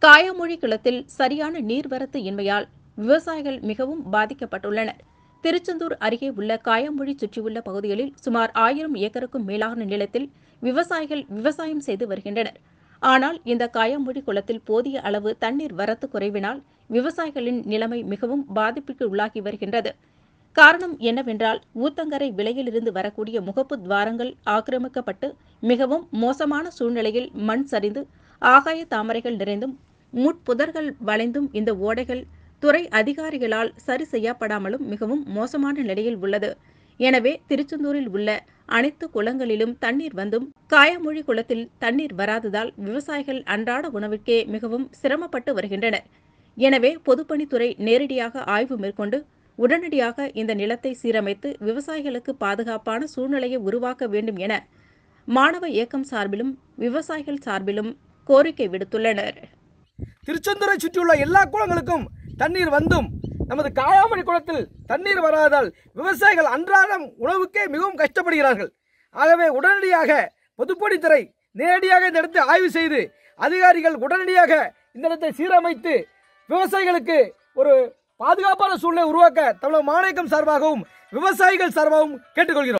காயாமொழி குளத்தில் சரியான நீர்வரத்து இன்மையால் விவசாயிகள் மிகவும் பாதிக்கப்பட்டுள்ளனர் திருச்செந்தூர் அருகே உள்ள காயாமொழி சுற்றியுள்ள பகுதிகளில் சுமார் ஆயிரம் ஏக்கருக்கும் மேலான நிலத்தில் விவசாயிகள் விவசாயம் செய்து வருகின்றனர் ஆனால் இந்த காயாமொழி குளத்தில் போதிய அளவு தண்ணீர் வரத்து குறைவினால் விவசாயிகளின் நிலைமை மிகவும் பாதிப்புக்கு உள்ளாகி வருகின்றது காரணம் என்னவென்றால் ஊத்தங்கரை விலையிலிருந்து வரக்கூடிய முகப்பு துவாரங்கள் ஆக்கிரமிக்கப்பட்டு மிகவும் மோசமான சூழ்நிலையில் மண் சரிந்து ஆகாய தாமரைகள் நிறைந்தும் முட்புதர்கள் வளைந்தும் இந்த ஓடைகள் துறை அதிகாரிகளால் சரி செய்யப்படாமலும் மிகவும் மோசமான நிலையில் உள்ளது எனவே திருச்செந்தூரில் உள்ள அனைத்து குளங்களிலும் தண்ணீர் வந்தும் காயமொழி குளத்தில் தண்ணீர் வராததால் விவசாயிகள் அன்றாட உணவிற்கே மிகவும் சிரமப்பட்டு வருகின்றனர் எனவே பொதுப்பணித்துறை நேரடியாக ஆய்வு மேற்கொண்டு உடனடியாக இந்த நிலத்தை சீரமைத்து விவசாயிகளுக்கு பாதுகாப்பான சூழ்நிலையை உருவாக்க வேண்டும் என மாணவ இயக்கம் சார்பிலும் விவசாயிகள் சார்பிலும் கோரிக்கை விடுத்துள்ளனர் திருச்செந்தூரை சுற்றியுள்ள எல்லா குளங்களுக்கும் தண்ணீர் வந்தும் நமது காயாமணி குளத்தில் தண்ணீர் வராததால் விவசாயிகள் அன்றாடம் உணவுக்கே மிகவும் கஷ்டப்படுகிறார்கள் ஆகவே உடனடியாக பொதுப்பணித்துறை நேரடியாக இந்த இடத்தை ஆய்வு செய்து அதிகாரிகள் உடனடியாக இந்த இடத்தை சீரமைத்து விவசாயிகளுக்கு ஒரு பாதுகாப்பான சூழ்நிலை உருவாக்க தமிழக மாநிலம் சார்பாகவும் விவசாயிகள் சார்பாகவும் கேட்டுக்கொள்கிறோம்